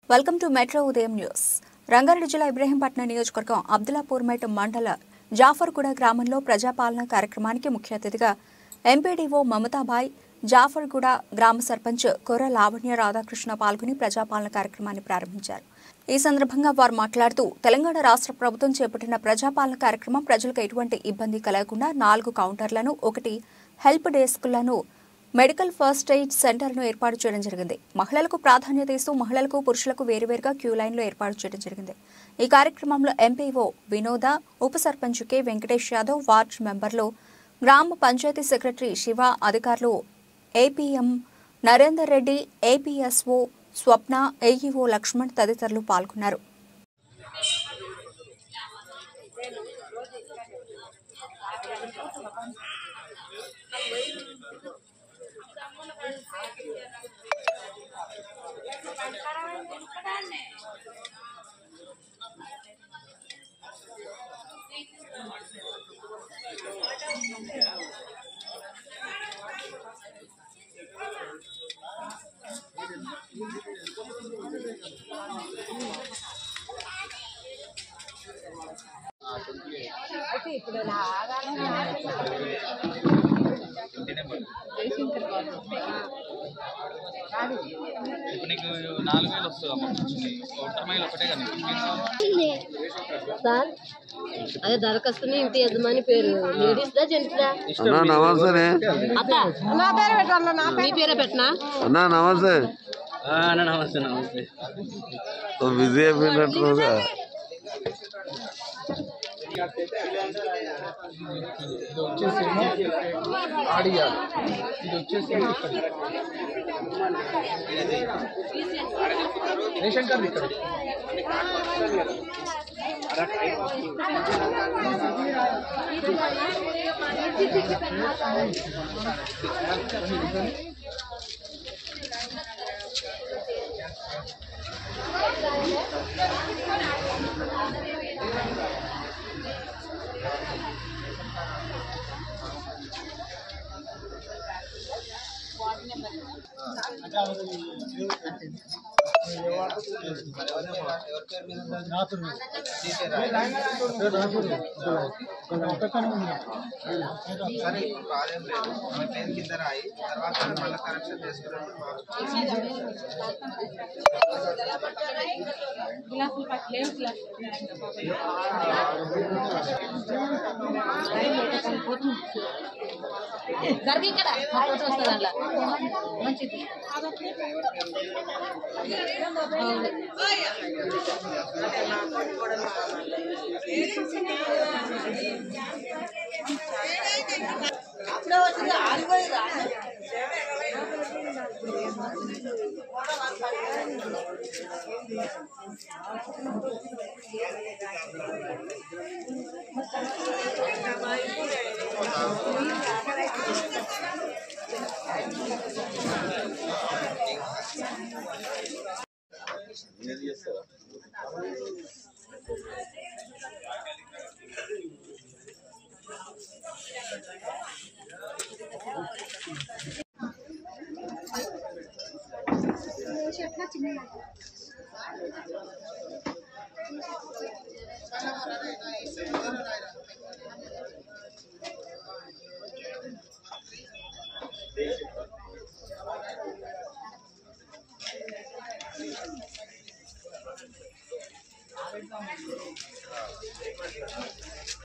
welcome to metro ఉదయం news Rangareddy జిల్లా ఇబ్రహీంపట్నం నియోజకవర్గం అబ్దులాపూర్మేట్ మండల జాఫర్గూడ గ్రామంలో ప్రజాపాలన కార్యక్రమానికి ముఖ్య అతిథిగా ఎంపీడీఓ మమతాబాయ్ జాఫర్గూడ గ్రామ సర్పంచ్ కొర్ర లావణ్య రాధాకృష్ణ పాల్గొని ప్రజాపాలన కార్యక్రమాన్ని ప్రారంభించారు ఈ సందర్భంగా వారు మాట్లాడుతూ తెలంగాణ రాష్ట్ర ప్రభుత్వం చేపట్టిన ప్రజాపాలన కార్యక్రమం ప్రజలకు ఎటువంటి ఇబ్బంది కలగకుండా నాలుగు కౌంటర్లను ఒకటి హెల్ప్ డెస్క్లను మెడికల్ ఫస్ట్ ఎయిడ్ సెంటర్ను ఏర్పాటు చేయడం జరిగింది మహిళలకు ప్రాధాన్యత ఇస్తూ మహిళలకు పురుషులకు వేరువేరుగా క్యూ లైన్లు ఏర్పాటు చేయడం జరిగింది ఈ కార్యక్రమంలో ఎంపీఓ వినోద ఉప సర్పంచ్ కె వెంకటేష్ యాదవ్ వార్డ్ మెంబర్లు గ్రామ పంచాయతీ సెక్రటరీ శివ అధికారులు APM Narender Reddy APSO Swapna AEO Laxman తదితరులు పాల్గొన్నారు ఇప్పుడు నీకు నాలుగు వేలు వస్తుంది అమ్మ కౌంటర్ మైల్ ఒకటే కదా సార్ అదే దరఖాస్తుని ఇంటి యజమాని పేరు లేడీస్ దా జెంట్స్ దా అన్నా నమస్తే అత్త మీ పేరే పెట్టనా అన్నా నమస్తే నమస్తే నమస్తే ఓ బిజీ అయిపోయినట్టుగా రేషన్ కార్డు ఇక్కడ సరే ఇప్పుడు బాధేం లేదు మన పేరు కింద రాయి తర్వాత మళ్ళీ కరెక్షన్ చేసుకున్నప్పుడు గర్గి ఇక్కడ ఫోటో వస్తుంది అందులో మంచిది